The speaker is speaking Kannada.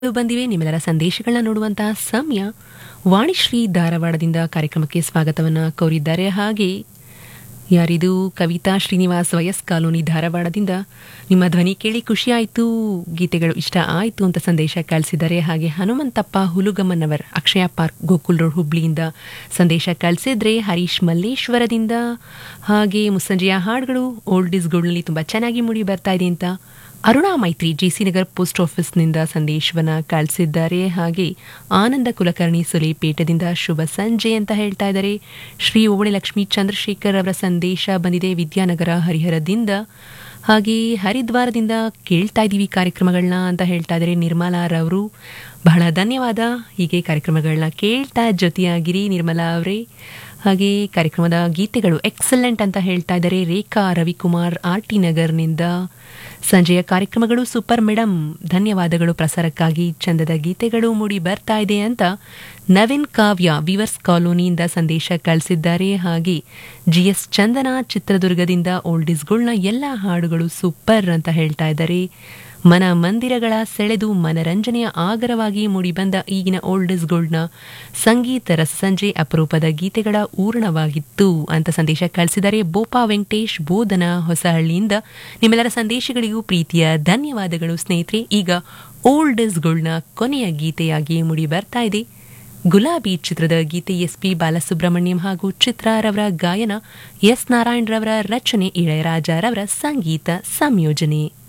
ಬಂದಿವೆ ನಿಮ್ಮೆಲ್ಲರ ಸಂದೇಶಗಳನ್ನ ನೋಡುವಂತಹ ಸಮಯ ವಾಣಿಶ್ರೀ ಧಾರವಾಡದಿಂದ ಕಾರ್ಯಕ್ರಮಕ್ಕೆ ಸ್ವಾಗತವನ್ನ ಕೋರಿದ್ದಾರೆ ಹಾಗೆ ಯಾರಿದು ಕವಿತಾ ಶ್ರೀನಿವಾಸ್ ವಯಸ್ ಕಾಲೋನಿ ಧಾರವಾಡದಿಂದ ನಿಮ್ಮ ಧ್ವನಿ ಕೇಳಿ ಖುಷಿ ಆಯಿತು ಗೀತೆಗಳು ಇಷ್ಟ ಆಯಿತು ಅಂತ ಸಂದೇಶ ಕಳಿಸಿದ್ದಾರೆ ಹಾಗೆ ಹನುಮಂತಪ್ಪ ಹುಲುಗಮ್ಮನವರ್ ಅಕ್ಷಯ ಪಾರ್ಕ್ ಗೋಕುಲ್ ರೋಡ್ ಹುಬ್ಳಿಯಿಂದ ಸಂದೇಶ ಕಳಿಸಿದ್ರೆ ಹರೀಶ್ ಮಲ್ಲೇಶ್ವರದಿಂದ ಹಾಗೆ ಮುಸ್ಸಂಜೆಯ ಹಾಡುಗಳು ಓಲ್ಡ್ ಇಸ್ಗಳಲ್ಲಿ ತುಂಬ ಚೆನ್ನಾಗಿ ಮೂಡಿ ಬರ್ತಾ ಇದೆ ಅಂತ ಅರುಣಾ ಮೈತ್ರಿ ಜೆಸಿ ನಗರ್ ಪೋಸ್ಟ್ ಆಫೀಸ್ನಿಂದ ಸಂದೇಶವನ್ನ ಕಳಿಸಿದ್ದಾರೆ ಹಾಗೆ ಆನಂದ ಕುಲಕರ್ಣಿ ಸುಲೇಪೇಟದಿಂದ ಶುಭ ಸಂಜೆ ಅಂತ ಹೇಳ್ತಾ ಇದ್ದಾರೆ ಶ್ರೀ ಓವಳೆ ಲಕ್ಷ್ಮೀ ಚಂದ್ರಶೇಖರ್ ಅವರ ಸಂದೇಶ ಬಂದಿದೆ ವಿದ್ಯಾನಗರ ಹರಿಹರದಿಂದ ಹಾಗೆ ಹರಿದ್ವಾರದಿಂದ ಕೇಳ್ತಾ ಇದ್ದೀವಿ ಕಾರ್ಯಕ್ರಮಗಳನ್ನ ಅಂತ ಹೇಳ್ತಾ ಇದ್ದಾರೆ ನಿರ್ಮಲಾರವರು ಬಹಳ ಧನ್ಯವಾದ ಹೀಗೆ ಕಾರ್ಯಕ್ರಮಗಳನ್ನ ಕೇಳ್ತಾ ಜೊತೆಯಾಗಿರಿ ನಿರ್ಮಲಾ ಅವರೇ ಹಾಗೆ ಕಾರ್ಯಕ್ರಮದ ಗೀತೆಗಳು ಎಕ್ಸಲೆಂಟ್ ಅಂತ ಹೇಳ್ತಾ ಇದ್ದಾರೆ ರೇಖಾ ರವಿಕುಮಾರ್ ಆರ್ ಟಿ ನಗರ್ನಿಂದ ಸಂಜೆಯ ಕಾರ್ಯಕ್ರಮಗಳು ಸೂಪರ್ ಮೇಡಮ್ ಧನ್ಯವಾದಗಳು ಪ್ರಸಾರಕ್ಕಾಗಿ ಚಂದದ ಗೀತೆಗಳು ಮೂಡಿ ಬರ್ತಾ ಇದೆ ಅಂತ ನವೀನ್ ಕಾವ್ಯ ವಿವರ್ಸ್ ಕಾಲೋನಿಯಿಂದ ಸಂದೇಶ ಕಳಿಸಿದ್ದಾರೆ ಹಾಗೆ ಜಿ ಎಸ್ ಚಂದನ ಚಿತ್ರದುರ್ಗದಿಂದ ಓಲ್ಡಿಸ್ಗಳ್ನ ಎಲ್ಲ ಹಾಡುಗಳು ಸೂಪರ್ ಅಂತ ಹೇಳ್ತಾ ಇದ್ದಾರೆ ಮನ ಮಂದಿರಗಳ ಸೆಳೆದು ಮನರಂಜನೆಯ ಆಗರವಾಗಿ ಮೂಡಿಬಂದ ಈಗಿನ ಓಲ್ಡಸ್ಗಳ್ನ ಸಂಗೀತ ರಸಸಂಜೆ ಅಪರೂಪದ ಗೀತೆಗಳ ಊರ್ಣವಾಗಿತ್ತು ಅಂತ ಸಂದೇಶ ಕಳಿಸಿದ್ದಾರೆ ಬೋಪಾ ವೆಂಕಟೇಶ್ ಬೋಧನ ಹೊಸಹಳ್ಳಿಯಿಂದ ನಿಮ್ಮೆಲ್ಲರ ಸಂದೇಶಗಳಿಗೂ ಪ್ರೀತಿಯ ಧನ್ಯವಾದಗಳು ಸ್ನೇಹಿತರೆ ಈಗ ಓಲ್ಡಸ್ಗಳ್ನ ಕೊನೆಯ ಗೀತೆಯಾಗಿ ಮೂಡಿ ಬರ್ತಾ ಇದೆ ಗುಲಾಬಿ ಚಿತ್ರದ ಗೀತೆ ಎಸ್ ಪಿ ಬಾಲಸುಬ್ರಹ್ಮಣ್ಯಂ ಹಾಗೂ ಚಿತ್ರಾರವರ ಗಾಯನ ಎಸ್ ನಾರಾಯಣ್ ರವರ ರಚನೆ ಇಳೆಯರಾಜರವರ ಸಂಗೀತ ಸಂಯೋಜನೆ